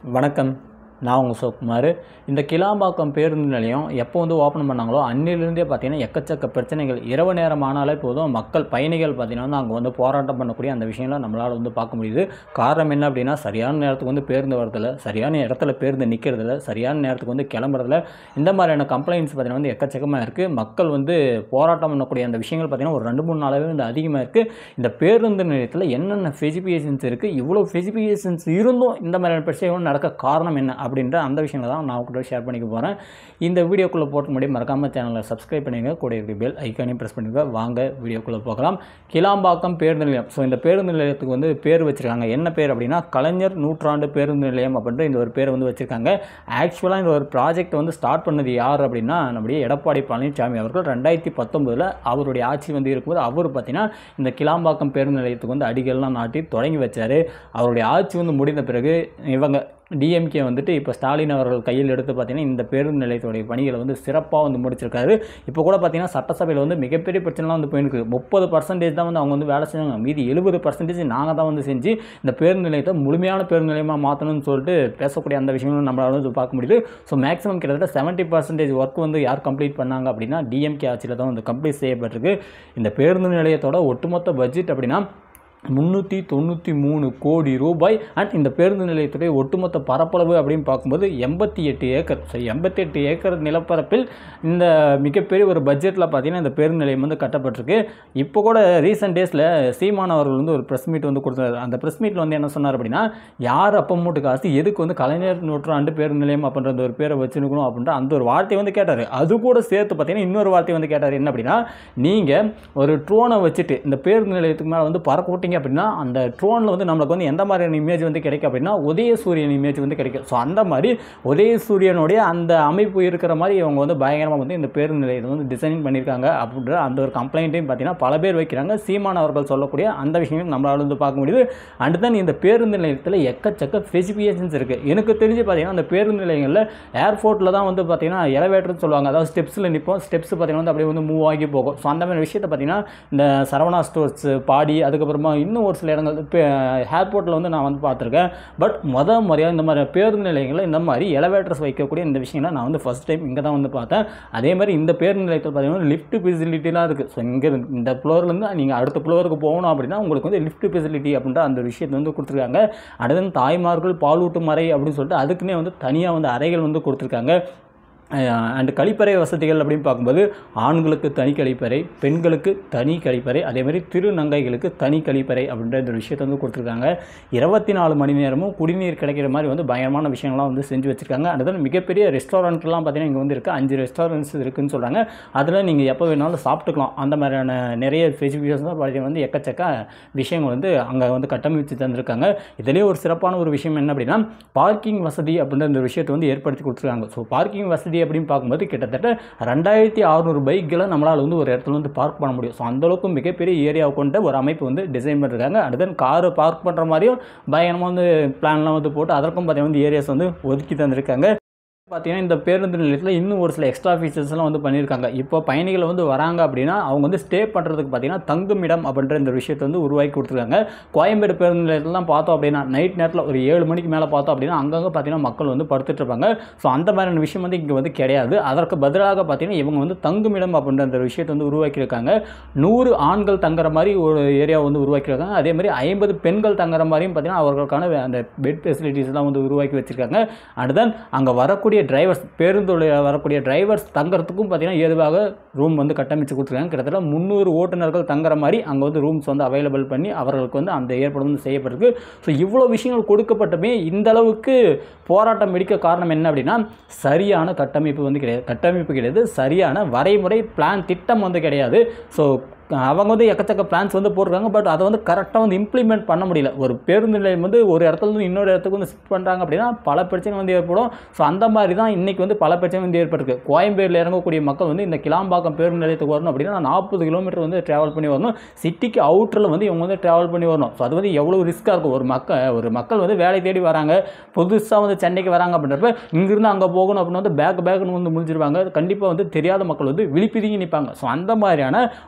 வணக்கம் நான் உங்கள் சிவகுமார் இந்த கிளாம்பாக்கம் பேருந்து நிலையம் எப்போ வந்து ஓப்பன் பண்ணாங்களோ அன்னிலிருந்தே பார்த்தீங்கன்னா எக்கச்சக்க பிரச்சனைகள் இரவு நேரம் ஆனாலே போதும் மக்கள் பயணிகள் பார்த்தீங்கன்னா வந்து அங்கே வந்து போராட்டம் பண்ணக்கூடிய அந்த விஷயம்லாம் நம்மளால் வந்து பார்க்க முடியுது காரணம் என்ன அப்படின்னா சரியான நேரத்துக்கு வந்து பேருந்து வரதில்ல சரியான இடத்துல பேருந்து நிற்கிறதில்ல சரியான நேரத்துக்கு வந்து கிளம்புறதில்ல இந்த மாதிரியான கம்ப்ளைண்ட்ஸ் பார்த்தீங்கன்னா வந்து எக்கச்சக்கமாக இருக்குது மக்கள் வந்து போராட்டம் பண்ணக்கூடிய அந்த விஷயங்கள் பார்த்தீங்கன்னா ஒரு ரெண்டு மூணு நாளாகவே வந்து அதிகமாக இருக்குது இந்த பேருந்து நிலையத்தில் என்னென்ன ஃபெசிபிகேஷன்ஸ் இருக்குது இவ்வளோ ஃபெசிபிகேஷன்ஸ் இருந்தும் இந்த மாதிரியான பிரச்சனைகள் நடக்க காரணம் என்ன அப்படின்ற அந்த விஷயங்களை தான் நான் கூட ஷேர் பண்ணிக்க போகிறேன் இந்த வீடியோக்குள்ளே போட்டு முடியும் மறக்காமல் சேனலை சப்ஸ்கிரைப் பண்ணிங்க கூட இருக்க பெல் ஐக்கானையும் ப்ரெஸ் பண்ணிங்க வாங்க வீடியோக்குள்ளே போகலாம் கிளாம்பாக்கம் பேருந்து நிலையம் ஸோ இந்த பேருந்து நிலையத்துக்கு வந்து பேர் வச்சுருக்காங்க என்ன பேர் அப்படின்னா கலைஞர் நூற்றாண்டு பேருந்து நிலையம் அப்படின்ற இந்த ஒரு பேர் வந்து வச்சுருக்காங்க ஆக்சுவலாக இந்த ஒரு ப்ராஜெக்ட் வந்து ஸ்டார்ட் பண்ணது யார் அப்படின்னா நம்முடைய எடப்பாடி பழனிசாமி அவர்கள் ரெண்டாயிரத்தி பத்தொம்போதில் அவருடைய ஆட்சி வந்து இருக்கும்போது அவர் பார்த்தீங்கன்னா இந்த கிளாம்பாக்கம் பேருந்து நிலையத்துக்கு வந்து அடிகள்லாம் நாட்டி தொடங்கி வச்சார் அவருடைய ஆட்சி வந்து முடிந்த பிறகு இவங்க டிஎம்கே வந்துட்டு இப்போ ஸ்டாலின் அவர்கள் கையில் எடுத்து பார்த்தீங்கன்னா இந்த பேருந்து நிலையத்துடைய பணிகளை வந்து சிறப்பாக வந்து முடிச்சிருக்காரு இப்போ கூட பார்த்தீங்கன்னா சட்டசபையில் வந்து மிகப்பெரிய பிரச்சனைலாம் வந்து போயிருக்கு முப்பது பர்சன்டேஜ் தான் வந்து அவங்க வந்து வேலை செஞ்சாங்க மீதி எழுபது பர்சன்டேஜ் நாங்கள் தான் வந்து செஞ்சு இந்த பேருந்து நிலையத்தை முழுமையான பேருந்து நிலையமாக மாற்றணும்னு சொல்லிட்டு பேசக்கூடிய அந்த விஷயங்களும் நம்மளால வந்து பார்க்க முடியுது ஸோ மேக்ஸிமம் கிட்டத்தட்ட செவன்ட்டி பர்சன்டேஜ் ஒர்க் வந்து யார் கம்ப்ளீட் பண்ணாங்க அப்படின்னா டிஎம்கே ஆட்சியில் தான் வந்து கம்ப்ளீட் செய்யப்பட்டிருக்கு இந்த பேருந்து நிலையத்தோட ஒட்டுமொத்த பட்ஜெட் அப்படின்னா முந்நூற்றி தொண்ணூற்றி மூணு கோடி ரூபாய் அண்ட் இந்த பேருந்து நிலையத்துடைய ஒட்டுமொத்த பரப்பளவு அப்படின்னு பார்க்கும்போது எண்பத்தி எட்டு ஏக்கர் ஸோ எண்பத்தி எட்டு ஏக்கர் நிலப்பரப்பில் இந்த மிகப்பெரிய ஒரு பட்ஜெட்டில் பார்த்தீங்கன்னா இந்த பேருந்து நிலையம் வந்து கட்டப்பட்டிருக்கு இப்போ கூட ரீசெண்ட் டேஸில் சீமான் அவர்கள் வந்து ஒரு ப்ரெஸ் மீட் வந்து கொடுத்தாரு அந்த ப்ரெஸ் மீட்டில் வந்து என்ன சொன்னார் அப்படின்னா யார் அப்போ மூட்டு காசு எதுக்கு வந்து கலைஞர் நூற்றாண்டு பேருந்து நிலையம் அப்படின்ற ஒரு பேரை வச்சுருக்கணும் அப்படின்ற அந்த ஒரு வார்த்தையை வந்து கேட்டார் அது கூட சேர்த்து பார்த்தீங்கன்னா இன்னொரு வார்த்தை வந்து கேட்டார் என்ன அப்படின்னா நீங்கள் ஒரு ட்ரோனை வச்சுட்டு இந்த பேருந்து நிலையத்துக்கு மேலே வந்து பறக்க விட்டீங்க அப்படின்னா அந்த ட்ரோனில் வந்து நம்மளுக்கு வந்து எந்த மாதிரியான இமேஜ் வந்து கிடைக்கும் அப்படின்னா உதய சூரியன் இமேஜ் வந்து கிடைக்கும் ஸோ அந்த மாதிரி உதய சூரியனுடைய அந்த அமைப்பு இருக்கிற மாதிரி இவங்க வந்து பயங்கரமாக வந்து இந்த பேருந்து நிலையத்தை வந்து டிசைன் பண்ணியிருக்காங்க அப்படின்ற அந்த ஒரு கம்ப்ளைண்ட்டையும் பார்த்தீங்கன்னா பல பேர் வைக்கிறாங்க சீமான் அவர்கள் சொல்லக்கூடிய அந்த விஷயங்கள் நம்மளால வந்து பார்க்க முடியுது அண்ட் தான் இந்த பேருந்து நிலையத்தில் எக்கச்சக்க ஃபெசிபிகேஷன்ஸ் இருக்குது எனக்கு தெரிஞ்சு பார்த்தீங்கன்னா அந்த பேருந்து நிலையங்களில் ஏர்போர்ட்டில் தான் வந்து பார்த்தீங்கன்னா எலவேட்டர்னு சொல்லுவாங்க அதாவது ஸ்டெப்ஸில் நிற்போம் ஸ்டெப்ஸ் பார்த்தீங்கன்னா வந்து அப்படியே வந்து மூவ் ஆகி போகும் ஸோ அந்த மாதிரி விஷயத்தை பார்த்தீங்கன்னா இந்த சரவணா ஸ்டோர்ஸ் பாடி அதுக்கப்புறமா இன்னும் ஒரு சில இடங்கள் இப்போ ஏர்போர்ட்டில் வந்து நான் வந்து பார்த்துருக்கேன் பட் முத முறையாக இந்த மாதிரி பேருந்து நிலையங்களில் இந்த மாதிரி எலவேட்டர்ஸ் வைக்கக்கூடிய இந்த விஷயங்களை நான் வந்து ஃபஸ்ட் டைம் இங்கே தான் வந்து பார்த்தேன் அதே மாதிரி இந்த பேருந்து நிலையத்தில் பார்த்தீங்கன்னா லிஃப்ட் ஃபெசிலிட்டிலாம் இருக்குது ஸோ இங்கே இந்த ஃப்ளோர்லேருந்து நீங்கள் அடுத்த ஃப்ளோருக்கு போகணும் அப்படின்னா உங்களுக்கு வந்து லிஃப்ட் ஃபெசிலிட்டி அப்படின்ற அந்த விஷயத்தை வந்து கொடுத்துருக்காங்க அடுத்து தாய்மார்கள் பாலூட்டும் அறை அப்படின்னு சொல்லிட்டு அதுக்குன்னே வந்து தனியாக வந்து அறைகள் வந்து கொடுத்துருக்காங்க அண்ட் கழிப்பறை வசதிகள் அப்படின்னு பார்க்கும்போது ஆண்களுக்கு தனி கழிப்பறை பெண்களுக்கு தனி கழிப்பறை அதேமாதிரி திருநங்கைகளுக்கு தனி கழிப்பறை அப்படின்ற இந்த விஷயத்தை வந்து கொடுத்துருக்காங்க இருபத்தி நாலு மணி நேரமும் குடிநீர் கிடைக்கிற மாதிரி வந்து பயங்கரமான விஷயங்கள்லாம் வந்து செஞ்சு வச்சுருக்காங்க அடுத்தது மிகப்பெரிய ரெஸ்டாரண்ட்லாம் பார்த்தீங்கன்னா இங்கே வந்து இருக்குது அஞ்சு ரெஸ்டாரண்ட்ஸ் இருக்குதுன்னு சொல்கிறாங்க அதில் நீங்கள் எப்போ வேணாலும் சாப்பிட்டுக்கலாம் அந்த மாதிரியான நிறைய ஃபெசிலிட்டிஸ் தான் பார்த்தீங்கன்னா வந்து எக்கச்சக்க விஷயங்கள் வந்து அங்கே வந்து கட்டமைச்சு தந்திருக்காங்க இதுலேயே ஒரு சிறப்பான ஒரு விஷயம் என்ன அப்படின்னா பார்க்கிங் வசதி அப்படின்ற இந்த விஷயத்தை வந்து ஏற்படுத்தி கொடுத்துருக்காங்க ஸோ பார்க்கிங் வசதி வசதி அப்படின்னு பார்க்கும்போது கிட்டத்தட்ட ரெண்டாயிரத்தி அறநூறு பைக்கில் நம்மளால் வந்து ஒரு இடத்துல வந்து பார்க் பண்ண முடியும் ஸோ அந்தளவுக்கு மிகப்பெரிய ஏரியாவை கொண்ட ஒரு அமைப்பு வந்து டிசைன் பண்ணிருக்காங்க அடுத்து காரு பார்க் பண்ணுற மாதிரியும் பயங்கரமாக வந்து பிளான்லாம் வந்து போட்டு அதற்கும் பார்த்தீங்கன்னா வந்து ஏரியாஸ் வந்து ஒதுக்கி தந்திருக்காங்க பார்த்தீங்கன்னா இந்த பேருந்து நிலையத்தில் இன்னும் ஒரு சில எக்ஸ்ட்ரா ஃபீச்சர்ஸ்லாம் வந்து பண்ணியிருக்காங்க இப்போ பயணிகள் வந்து வராங்க அப்படின்னா அவங்க வந்து ஸ்டே பண்ணுறதுக்கு பார்த்தீங்கன்னா தங்குமிடம் அப்படின்ற இந்த விஷயத்தை வந்து உருவாக்கி கொடுத்துருக்காங்க கோயம்பேடு பேருந்து நிலையத்திலாம் பார்த்தோம் அப்படின்னா நைட் நேரத்தில் ஒரு ஏழு மணிக்கு மேலே பார்த்தோம் அப்படின்னா அங்கங்கே பார்த்தீங்கன்னா மக்கள் வந்து படுத்துட்டு இருப்பாங்க ஸோ அந்த மாதிரியான விஷயம் வந்து இங்கே வந்து கிடையாது அதற்கு பதிலாக பார்த்தீங்கன்னா இவங்க வந்து தங்குமிடம் அப்படின்ற அந்த விஷயத்தை வந்து உருவாக்கியிருக்காங்க நூறு ஆண்கள் தங்குற மாதிரி ஒரு ஏரியா வந்து உருவாக்கியிருக்காங்க அதே மாதிரி ஐம்பது பெண்கள் தங்குற மாதிரியும் பார்த்தீங்கன்னா அவர்களுக்கான அந்த பெட் ஃபெசிலிட்டிஸ்லாம் வந்து உருவாக்கி வச்சுருக்காங்க அண்ட் தென் அங்கே வரக்கூடிய வரக்கூடிய டிரைவர்ஸ் பேருந்துடைய வரக்கூடிய டிரைவர்ஸ் தங்குறதுக்கும் பார்த்தீங்கன்னா ஏதுவாக ரூம் வந்து கட்டமைச்சு கொடுத்துருக்காங்க கிட்டத்தட்ட முந்நூறு ஓட்டுநர்கள் தங்குற மாதிரி அங்கே வந்து ரூம்ஸ் வந்து அவைலபிள் பண்ணி அவர்களுக்கு வந்து அந்த ஏற்பாடு வந்து செய்யப்பட்டிருக்கு ஸோ இவ்வளோ விஷயங்கள் கொடுக்கப்பட்டுமே இந்த அளவுக்கு போராட்டம் வெடிக்க காரணம் என்ன அப்படின்னா சரியான கட்டமைப்பு வந்து கிடையாது கட்டமைப்பு கிடையாது சரியான வரைமுறை பிளான் திட்டம் வந்து கிடையாது ஸோ அவங்க வந்து எக்கச்சக்க பிளான்ஸ் வந்து போட்டிருக்காங்க பட் அதை வந்து கரெக்டாக வந்து இம்ப்ளிமெண்ட் பண்ண முடியல ஒரு பேருந்து நிலையம் வந்து ஒரு இடத்துல இருந்து இன்னொரு இடத்துக்கு வந்து ஷிஃப்ட் பண்ணுறாங்க அப்படின்னா பல பிரச்சனை வந்து ஏற்படும் ஸோ அந்த மாதிரி தான் இன்றைக்கி வந்து பல பிரச்சனை வந்து ஏற்பட்டிருக்கு கோயம்பேடில் இறங்கக்கூடிய மக்கள் வந்து இந்த கிளாம்பாக்கம் பேருந்து நிலையத்துக்கு வரணும் அப்படின்னா நாற்பது கிலோமீட்டர் வந்து ட்ராவல் பண்ணி வரணும் சிட்டிக்கு அவுட்டரில் வந்து இவங்க வந்து ட்ராவல் பண்ணி வரணும் ஸோ அது வந்து எவ்வளோ ரிஸ்க்காக இருக்கும் ஒரு மக்கள் ஒரு மக்கள் வந்து வேலை தேடி வராங்க புதுசாக வந்து சென்னைக்கு வராங்க அப்படின்றப்ப இங்கிருந்து அங்கே போகணும் அப்படின்னு வந்து பேக் பேக்னு வந்து முடிஞ்சிருவாங்க கண்டிப்பாக வந்து தெரியாத மக்கள் வந்து விழிப்பிதுங்கி நிற்பாங்க ஸோ அந்த மாதிரியான ஒரு மிக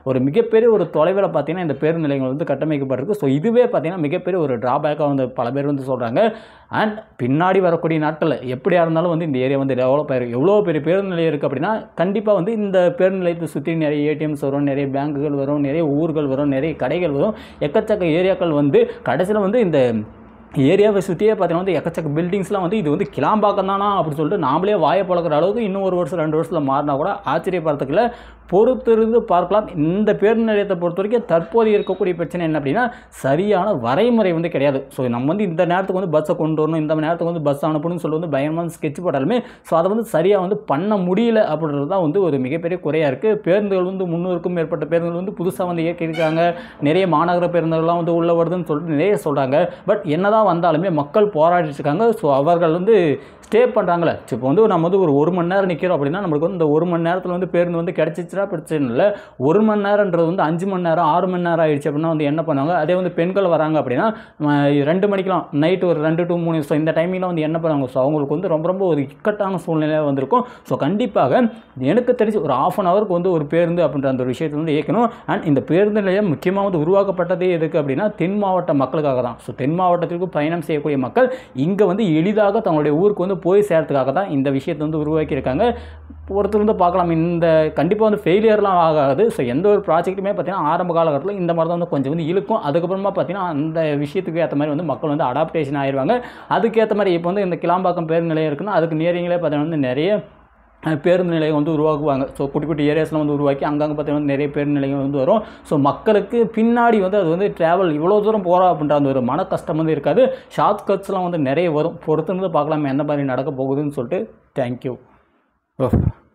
மிகப்பெரிய ஒரு தொலைவில் பார்த்தீங்கன்னா இந்த பேருந்து நிலையங்கள் வந்து கட்டமைக்கப்பட்டிருக்கு ஸோ இதுவே பார்த்தீங்கன்னா மிகப்பெரிய ஒரு ட்ராபேக்காக வந்து பல பேர் வந்து சொல்கிறாங்க அண்ட் பின்னாடி வரக்கூடிய நாட்களில் எப்படியா இருந்தாலும் வந்து இந்த ஏரியா வந்து டெவலப் ஆயிருக்கு எவ்வளோ பெரிய பேருந்து நிலையம் இருக்குது அப்படின்னா கண்டிப்பாக வந்து இந்த பேருந்து நிலையத்தை சுற்றி நிறைய ஏடிஎம்ஸ் வரும் நிறைய பேங்குகள் வரும் நிறைய ஊர்கள் வரும் நிறைய கடைகள் வரும் எக்கச்சக்க ஏரியாக்கள் வந்து கடைசியில் வந்து இந்த ஏரியாவை சுற்றியே பார்த்தீங்கன்னா வந்து எக்கச்சக்க பில்டிங்ஸ்லாம் வந்து இது வந்து கிளாம்பாக்கம் தானா அப்படின்னு சொல்லிட்டு நாமளே வாயை பழக்கிற அளவுக்கு இன்னும் ஒரு வருஷம் ரெண்டு வருஷத்தில் மாறினா கூட ஆச்சரியப்படுறதுக்குள்ள பொறுத்திருந்து பார்க்கலாம் இந்த பேருந்து நிலையத்தை பொறுத்த வரைக்கும் தற்போது இருக்கக்கூடிய பிரச்சனை என்ன அப்படின்னா சரியான வரைமுறை வந்து கிடையாது ஸோ நம்ம வந்து இந்த நேரத்துக்கு வந்து பஸ்ஸை கொண்டு வரணும் இந்த நேரத்துக்கு வந்து பஸ் அனுப்பணும்னு சொல்லி வந்து பயங்கரமான ஸ்கெட்ச் போட்டாலுமே ஸோ அதை வந்து சரியாக வந்து பண்ண முடியல அப்படின்றது தான் வந்து ஒரு மிகப்பெரிய குறையாக இருக்குது பேருந்துகள் வந்து முந்நூறுக்கும் மேற்பட்ட பேருந்துகள் வந்து புதுசாக வந்து இயக்கியிருக்காங்க நிறைய மாநகர பேருந்துகள்லாம் வந்து உள்ளே வருதுன்னு சொல்லிட்டு நிறைய சொல்கிறாங்க பட் என்னதான் வந்தாலுமே மக்கள் போராடிட்டு இருக்காங்க ஸோ அவர்கள் வந்து ஸ்டே பண்ணுறாங்களே இப்போ வந்து நம்ம வந்து ஒரு ஒரு மணி நேரம் நிற்கிறோம் அப்படின்னா நம்மளுக்கு வந்து இந்த ஒரு மணி நேரத்தில் வந்து பேருந்து வந்து கிடச்சிச்சுன்னா பிரச்சனை இல்லை ஒரு மணி நேரன்றது வந்து அஞ்சு மணி நேரம் ஆறு மணி நேரம் ஆயிடுச்சு அப்படின்னா வந்து என்ன பண்ணுவாங்க அதே வந்து பெண்கள் வராங்க அப்படின்னா ம, ரெண்டு மணிக்கெலாம் நைட்டு ஒரு ரெண்டு டு மூணு ஸோ இந்த டைமிங்கில் வந்து என்ன பண்ணுவாங்க ஸோ அவங்களுக்கு வந்து ரொம்ப ரொம்ப ஒரு இக்கட்டான சூழ்நிலையாக வந்திருக்கும் ஸோ கண்டிப்பாக எனக்கு தெரிஞ்சு ஒரு ஆஃப் அன் ஹவருக்கு வந்து ஒரு பேருந்து அப்படின்ற அந்த ஒரு விஷயத்தை வந்து இயக்கணும் அண்ட் இந்த பேருந்து நிலையம் முக்கியமாக வந்து உருவாக்கப்பட்டதே எதுக்கு அப்படின்னா தென் மாவட்ட மக்களுக்காக தான் ஸோ தென் மாவட்டத்திற்கு பயணம் செய்யக்கூடிய மக்கள் இங்கே வந்து எளிதாக தங்களுடைய ஊருக்கு வந்து போய் சேர்றதுக்காக தான் இந்த விஷயத்தை வந்து உருவாக்கியிருக்காங்க ஒருத்தர் வந்து பார்க்கலாம் இந்த கண்டிப்பாக வந்து ஃபெயிலியர்லாம் ஆகாது ஸோ எந்த ஒரு ப்ராஜெக்ட்டுமே பார்த்தீங்கன்னா ஆரம்ப காலகட்டத்தில் இந்த மாதிரி தான் வந்து கொஞ்சம் வந்து இழுக்கும் அதுக்கப்புறமா பார்த்தீங்கன்னா அந்த விஷயத்துக்கு ஏற்ற மாதிரி வந்து மக்கள் வந்து அடாப்டேஷன் ஆயிடுவாங்க அதுக்கேற்ற மாதிரி இப்போ வந்து இந்த கிளாம்பாக்கம் பேருந்து நிலையம் இருக்குன்னா அதுக்கு நியரிங்களே பார்த்தீங்கன்னா வந்து நிறைய அஹ், பேருந்து நிலையம் வந்து உருவாக்குவாங்க ஸோ குட்டி குட்டி ஏரியாஸ்லாம் வந்து உருவாக்கி அங்கங்கே பார்த்தீங்கன்னா வந்து நிறைய பேருந்து நிலையம் வந்து வரும் ஸோ மக்களுக்கு பின்னாடி வந்து அது வந்து ட்ராவல் இவ்வளோ தூரம் போகிறோம் அப்படின்ற அந்த ஒரு மன கஷ்டம் வந்து இருக்காது ஷார்ட் கட்ஸ்லாம் வந்து நிறைய வரும் பொறுத்து இருந்து பார்க்கலாம் எந்த மாதிரி நடக்க போகுதுன்னு சொல்லிட்டு தேங்க்யூ